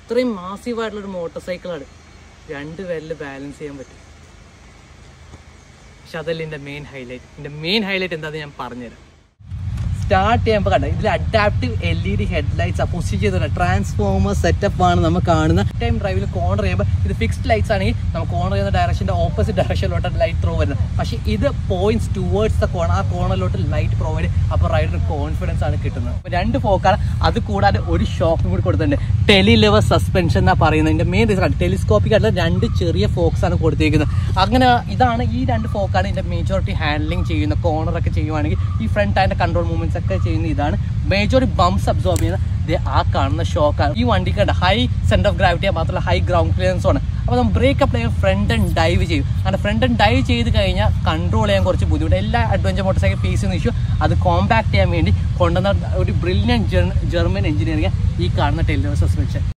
ഇത്രയും മാസീവായിട്ടുള്ള ഒരു മോട്ടോർ സൈക്കിളാണ് രണ്ട് പേരിൽ ബാലൻസ് ചെയ്യാൻ പറ്റും പക്ഷെ അതല്ല എൻ്റെ മെയിൻ ഹൈലൈറ്റ് എൻ്റെ മെയിൻ ഹൈലൈറ്റ് എന്താണെന്ന് ഞാൻ പറഞ്ഞുതരാം സ്റ്റാർട്ട് ചെയ്യുമ്പോൾ കണ്ട ഇതിൽ adaptive L E D headlights position ചെയ്തിട്ടുണ്ട് ട്രാൻസ്ഫോമർ സെറ്റപ്പ് ആണ് നമ്മൾ കാണുന്ന ടൈം ഡ്രൈവിൽ കോർണർ ചെയ്യുമ്പോൾ ഇത് ഫിക്സ്ഡ് ലൈറ്റ്സ് ആണെങ്കിൽ നമുക്ക് കോർണർ ചെയ്യുന്ന ഡയറക്ഷൻ്റെ ഓപ്പോസിറ്റ് ഡയറക്ഷനിലോട്ട് ലൈറ്റ് ത്രോ വരുന്നത് പക്ഷേ ഇത് പോയിന്റ്സ് ടുവേർഡ്സ് ദ കോൺ ആ കോർണറിലോട്ട് ലൈറ്റ് പ്രൊവൈഡ് അപ്പോൾ റൈഡറിന് കോൺഫിഡൻസ് ആണ് കിട്ടുന്നത് അപ്പോൾ രണ്ട് ഫോക്കാണ് അത് കൂടാതെ ഒരു ഷോക്കും കൂടി കൊടുത്തിട്ടുണ്ട് ടെലി ലെവർ സസ്പെൻഷൻ എന്നാണ് പറയുന്നത് ഇതിൻ്റെ മെയിൻ റീസൺ ടെലിസ്കോപ്പിക് ആയിട്ടുള്ള രണ്ട് ചെറിയ ഫോക്സ് ആണ് കൊടുത്തിരിക്കുന്നത് അങ്ങനെ ഇതാണ് ഈ രണ്ട് ഫോക്കാണ് ഇതിൻ്റെ മേജോറിറ്റി ഹാൻഡ്ലിങ് ചെയ്യുന്ന കോർണറൊക്കെ ചെയ്യുവാണെങ്കിൽ ഈ ഫ്രണ്ട് ആൻഡ് കൺട്രോൾ മൂവ്മെന്റ്സ് ഒക്കെ ചെയ്യുന്ന ഇതാണ് മേജോറിറ്റി ബംസ് അബ്സോർബ് ചെയ്യുന്ന ദേ ആ കാണുന്ന ഷോക്കാണ് ഈ വണ്ടിക്ക് ഉണ്ട് ഹൈ സെന്റർ ഓഫ് ഗ്രാവിറ്റി മാത്രമല്ല ഹൈ ഗ്രൗണ്ട് ക്ലിയറൻസ് ആണ് അപ്പോൾ നമ്മൾ ബ്രേക്കപ്പ് ചെയ്യാൻ ഫ്രണ്ട് ആൻഡ് ഡൈവ് ചെയ്യും അങ്ങനെ ഫ്രണ്ട് ആൻഡ് ഡൈവ് ചെയ്ത് കഴിഞ്ഞാൽ കൺട്രോൾ ചെയ്യാൻ കുറച്ച് ബുദ്ധിമുട്ട് എല്ലാ അഡ്വഞ്ചർ മോട്ടോർ സൈക്കിൾ ഫേസ് ചെയ്യുന്ന ഇഷ്യൂ അത് കോമ്പാക്ട് ചെയ്യാൻ വേണ്ടി കൊണ്ടുവന്ന ഒരു ബ്രില്യൻ ജർമ്മൻ എഞ്ചിനീയറിംഗ് ഈ കാണുന്ന ടെലിവർ സസ്പെൻഷൻ